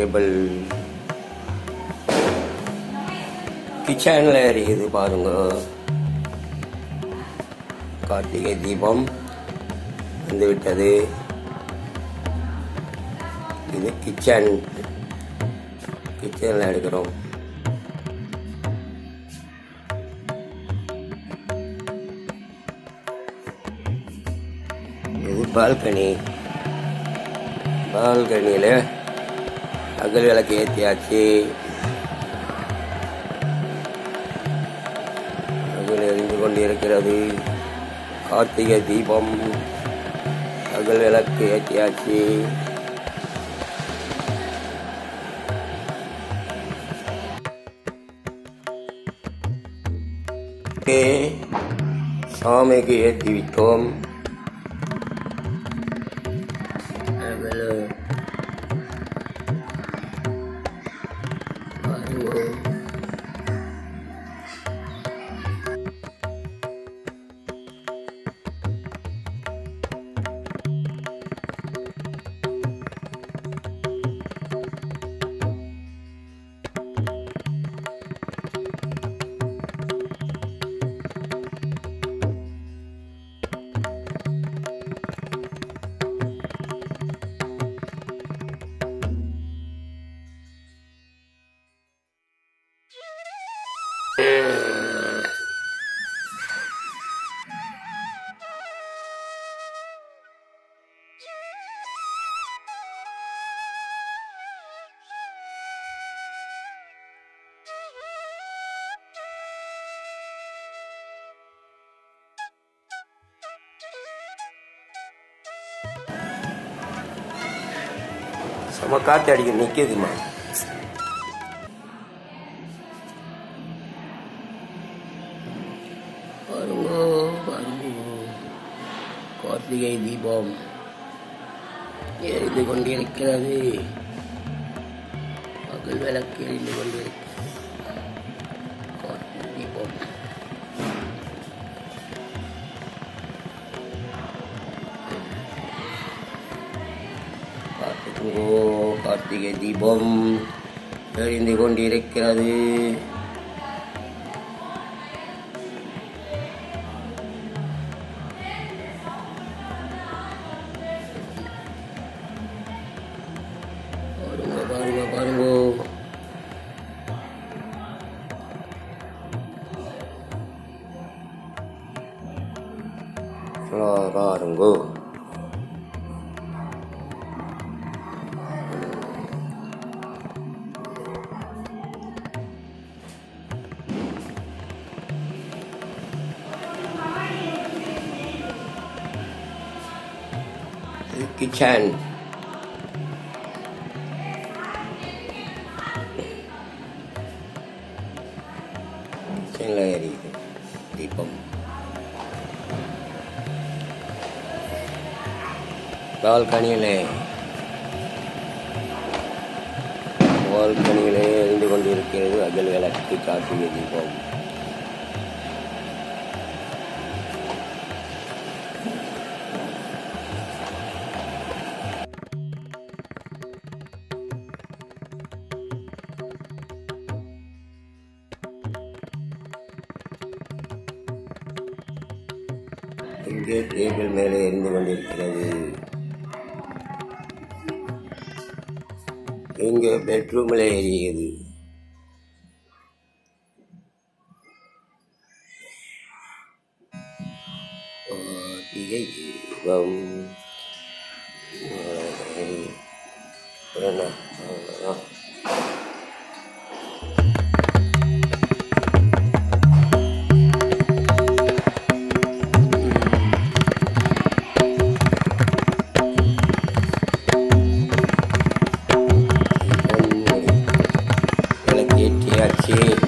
table கிச்சனில் எரியுது பாருங்க கார்த்திகை தீபம் வந்து விட்டது இது கிச்சன் கிச்சனில் எடுக்கிறோம் இது பால்கனி பால்கனியில் அகல் விளக்கு ஏற்றியாச்சு அகல் எரிந்து கொண்டிருக்கிறது கார்த்திகை தீபம் அகல் விளக்கு ஏற்றியாச்சு ஓகே சாமிக்கு ஏற்றி விட்டோம் அகல் பாருங்க செம காத்து அடிக்க நிற்குதுமா பாருங்க பாருங்க கார்த்திகை தீபம் எரிந்து கொண்டிருக்கிறது பகல் விளக்கு எரிந்து கொண்டிருக்கிறது கார்த்திகை தீபம் பார்த்துக்கோ கார்த்திகை தீபம் எரிந்து கொண்டிருக்கிறது பாருங்க பாருங்க பாருங்க பாருங்க கிச்சன் கிச்சனில் எரியுது தீபம் பால்கனியில் பால்கனியிலே எரிந்து கொண்டிருக்கிறது அகல் விளக்கு கார்த்திகை தீபம் இங்கே டேபிள் மேலே எரிந்து கொண்டிருக்கிறது இங்கே பெட்ரூமில் எரியுது கார்த்திகை தீபம் என்ன அவ்வளோதான் விளக்கேற்றியாச்சு